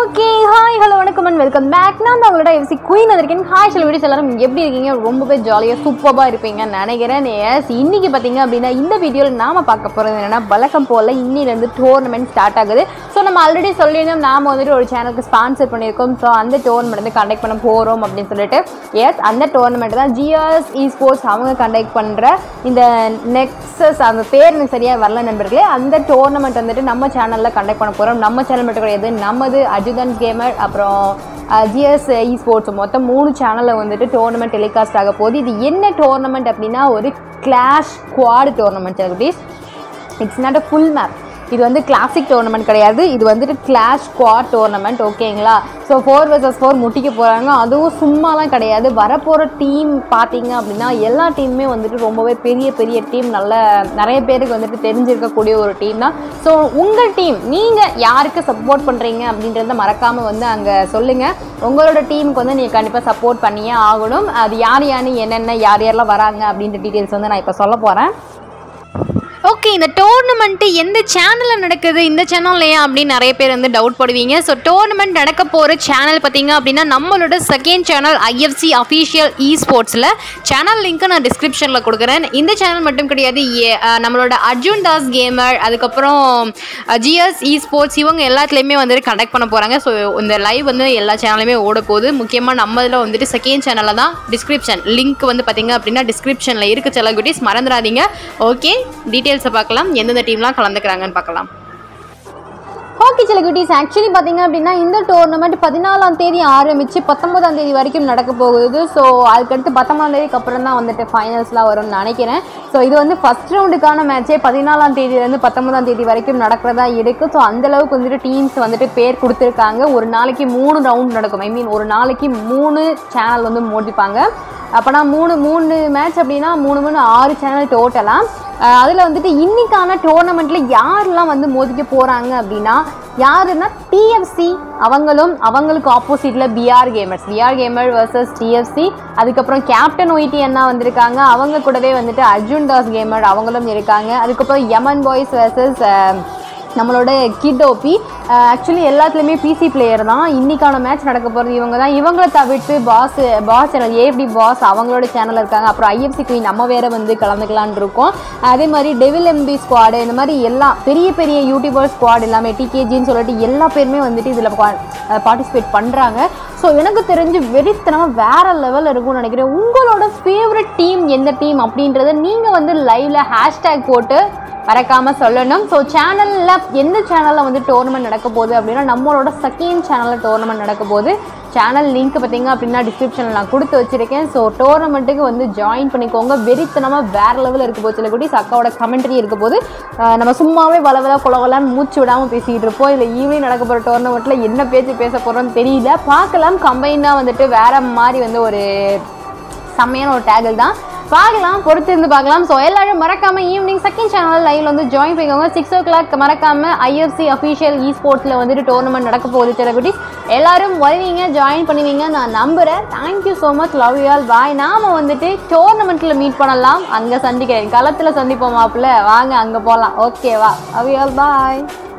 okay hi hello வணக்கம் and welcome back நான் தான் உங்களோட எஃப்சி குயின் வந்திருக்கேன் ஹாய் சில வீடியோஸ் எல்லாரும் எப்படி இருக்கீங்க ரொம்பவே ஜாலியாக சூப்பராக இருப்பீங்கன்னு நினைக்கிறேன் எஸ் இன்னைக்கு பார்த்தீங்க அப்படின்னா இந்த வீடியோவில் நாம பார்க்க போகிறது என்னன்னா வழக்கம் போல் இன்னிலேருந்து டோர்னமெண்ட் ஸ்டார்ட் ஆகுது ஸோ நம்ம ஆல்ரெடி சொல்லியிருந்தோம் நாம வந்துட்டு ஒரு சேனலுக்கு ஸ்பான்சர் பண்ணியிருக்கோம் ஸோ அந்த டோர்னமெண்ட் வந்து கண்டக்ட் பண்ண போகிறோம் அப்படின்னு சொல்லிட்டு எஸ் அந்த டோர்னமெண்ட் தான் ஜிஆர்எஸ் இ ஸ்போர்ட்ஸ் அவங்க கண்டக்ட் பண்ணுற இந்த நெக்ஸஸ் அந்த பேர் எனக்கு சரியாக வரல நண்பர்களே அந்த டோர்னமெண்ட் வந்துட்டு நம்ம சேனலில் கண்டக்ட் பண்ண போகிறோம் நம்ம சேனல் மட்டும் கிடையாது நமது அஜுதன் கேமர் அப்புறம் ஜிஎஸ் இ ஸ்போர்ட்ஸ் மொத்தம் மூணு சேனலில் வந்துட்டு டோர்னமெண்ட் டெலிகாஸ்ட் ஆக போகுது இது என்ன டோர்னமெண்ட் அப்படின்னா ஒரு clash squad tournament please it's not a full map இது வந்து கிளாசிக் டோர்னமெண்ட் கிடையாது இது வந்துட்டு கிளாஷ் குவாட் டோர்னமெண்ட் ஓகேங்களா ஸோ ஃபோர் வர்சஸ் ஃபோர் முட்டிக்க போகிறாங்க அதுவும் சும்மாலாம் கிடையாது வரப்போகிற டீம் பார்த்தீங்க அப்படின்னா எல்லா டீமுமே வந்துட்டு ரொம்பவே பெரிய பெரிய டீம் நல்ல நிறைய பேருக்கு வந்துட்டு தெரிஞ்சிருக்கக்கூடிய ஒரு டீம் தான் ஸோ உங்கள் டீம் நீங்கள் யாருக்கு சப்போர்ட் பண்ணுறீங்க அப்படின்றத மறக்காமல் வந்து அங்கே சொல்லுங்கள் உங்களோட டீமுக்கு வந்து நீங்கள் கண்டிப்பாக சப்போர்ட் பண்ணியே ஆகணும் அது யார் யாருன்னு என்னென்ன யார் யாரெல்லாம் வராங்க அப்படின்ற டீட்டெயில்ஸ் வந்து நான் இப்போ சொல்ல போகிறேன் ஓகே இந்த டோர்னமெண்ட்டு எந்த சேனலில் நடக்குது இந்த சேனல்லையா அப்படின்னு நிறைய பேர் வந்து டவுட் படுவீங்க ஸோ டோர்னமெண்ட் நடக்க போகிற சேனல் பார்த்தீங்க அப்படின்னா நம்மளோட செகண்ட் சேனல் ஐஎஃப்சி அஃபீஷியல் இ ஸ்போர்ட்ஸில் சேனல் லிங்க்கை நான் டிஸ்கிரிப்ஷனில் கொடுக்குறேன் இந்த சேனல் மட்டும் கிடையாது ஏ- அஹ் நம்மளோட அர்ஜுன் தாஸ் கேமர் அதுக்கப்புறம் ஜிஎஸ் இ ஸ்போர்ட்ஸ் இவங்க எல்லாத்துலேயுமே வந்துட்டு கண்டக்ட் பண்ண போகிறாங்க ஸோ இந்த லைவ் வந்து எல்லா சேனலுமே ஓட போகுது முக்கியமாக நம்ம இதில் வந்துட்டு செகண்ட் சேனலில் தான் டிஸ்கிரிப்ஷன் லிங்க் வந்து பார்த்தீங்க அப்படின்னா டிஸ்கிரிப்ஷனில் இருக்குது சில குட்டீஸ் மறந்துடாதீங்க ஓகே டீட்டெயில்ஸை பார்க்கலாம் எந்தெந்த டீம்லாம் கலந்துக்கிறாங்கன்னு பார்க்கலாம் ஹாக்கி சில குட்டீஸ் ஆக்சுவலி பார்த்தீங்க அப்படின்னா இந்த டோர்னமெண்ட் பதினாலாம் தேதி ஆரம்பித்து பத்தொன்பதாம் தேதி வரைக்கும் நடக்க போகுது ஸோ அதுக்கடுத்து பத்தொன்பதாம் தேதிக்கு அப்புறம் தான் வந்துட்டு ஃபைனல்ஸ்லாம் வரும்னு நினைக்கிறேன் ஸோ இது வந்து ஃபஸ்ட் ரவுண்டுக்கான மேட்சே பதினாலாம் தேதியிலேருந்து பத்தொன்பதாம் தேதி வரைக்கும் நடக்கிறதா இருக்குது ஸோ அந்தளவுக்கு வந்துட்டு டீம்ஸ் வந்துட்டு பேர் கொடுத்துருக்காங்க ஒரு நாளைக்கு மூணு ரவுண்ட் நடக்கும் ஐ மீன் ஒரு நாளைக்கு மூணு சேனல் வந்து மோதிப்பாங்க அப்போனா மூணு மூணு மேட்ச் அப்படின்னா மூணு மூணு ஆறு சேனல் டோட்டலாக அதில் வந்துட்டு இன்னைக்கான டோர்னமெண்ட்டில் யாரெல்லாம் வந்து மோதிக்க போகிறாங்க அப்படின்னா யாருன்னா டிஎஃப்சி அவங்களும் அவங்களுக்கு ஆப்போசிட்டில் PR gamers PR gamer versus DFC அதுக்கப்புறம் கேப்டன் ஒய்டி அண்ணா வந்திருக்காங்க அவங்க கூடவே வந்துட்டு அர்ஜுன் தாஸ் கேமர் அவங்களும் இருக்காங்க அதுக்கப்புறம் யமன் பாய்ஸ் வர்சஸ் நம்மளோட கிட்டோபி ஆக்சுவலி எல்லாத்துலேயுமே பிசி பிளேயர் தான் இன்னைக்கான மேட்ச் நடக்க போகிறது இவங்க தான் இவங்கள தவிர்த்து boss boss channel AFT boss அவங்களோட சேனல் இருக்காங்க அப்புறம் ஐஎஃப்சி குயின் நம்ம வேற வந்து கலந்துக்கலான் இருக்கோம் அதே மாதிரி டெவில் எம்பி ஸ்குவாடு இந்த மாதிரி எல்லா பெரிய பெரிய யூடியூபர் ஸ்குவாட் எல்லாமே டிகேஜின்னு சொல்லிட்டு எல்லா பேருமே வந்துட்டு இதில் பார்ட்டிசிபேட் பண்ணுறாங்க ஸோ எனக்கு தெரிஞ்சு வெறித்தனமாக வேற லெவலில் இருக்கும்னு நினைக்கிறேன் உங்களோட ஃபேவரட் டீம் எந்த டீம் அப்படின்றத நீங்கள் வந்து லைவ்ல ஹேஷ்டேக் போட்டு மறக்காம சொல்லணும் ஸோ சேனலில் எந்த சேனலில் வந்து டோர்னமெண்ட் நடக்க போகுது அப்படின்னா நம்மளோட செகண்ட் சேனலில் டோர்னமெண்ட் நடக்க போகுது சேனல் லிங்க் பார்த்தீங்க அப்படின்னா டிஸ்கிரிப்ஷனில் நான் கொடுத்து வச்சிருக்கேன் ஸோ டோர்னமெண்ட்டுக்கு வந்து ஜாயின் பண்ணிக்கோங்க வெறித்தனமாக வேற லெவலில் இருக்க போது சில குட்டீஸ் அக்காவோட கமெண்ட்ரி இருக்க போது அஹ், நம்ம சும்மாவே வளவலா குலவலான்னு மூச்சு விடாமல் பேசிக்கிட்டு இருப்போம் இல்லை ஈவினிங் நடக்க போகிற டோர்னமெண்ட்டில் என்ன பேச்சு பேச போகிறோம்னு தெரியல பார்க்கலாம் கம்பைனாக வந்துட்டு வேற மாதிரி வந்து ஒரு செம்மையான ஒரு டேகல் தான் பார்க்கலாம் பொறுத்து இருந்து பார்க்கலாம் ஸோ எல்லாரும் மறக்காம ஈவினிங் செகண்ட் சேனல் லைவ்ல வந்து ஜாயின் பண்ணிக்கோங்க சிக்ஸ் ஓ கிளாக் மறக்காம ஐஎஃப்சி அஃபீஷியல் இ ஸ்போர்ட்ஸில் வந்துட்டு டோர்னமெண்ட் நடக்க போகுது சில குட்டீஸ் எல்லாரும் வருவீங்க ஜாயின் பண்ணுவீங்க நான் நம்புறேன் thank you so much love you all bye நாம வந்துட்டு டோர்னமெண்ட்டில் மீட் பண்ணலாம் அங்கே சந்திக்கிறேன் களத்தில் சந்திப்போம் மாப்பிள்ள வாங்க அங்கே போகலாம் ஓகேவா லவ் யூ ஆல் பாய்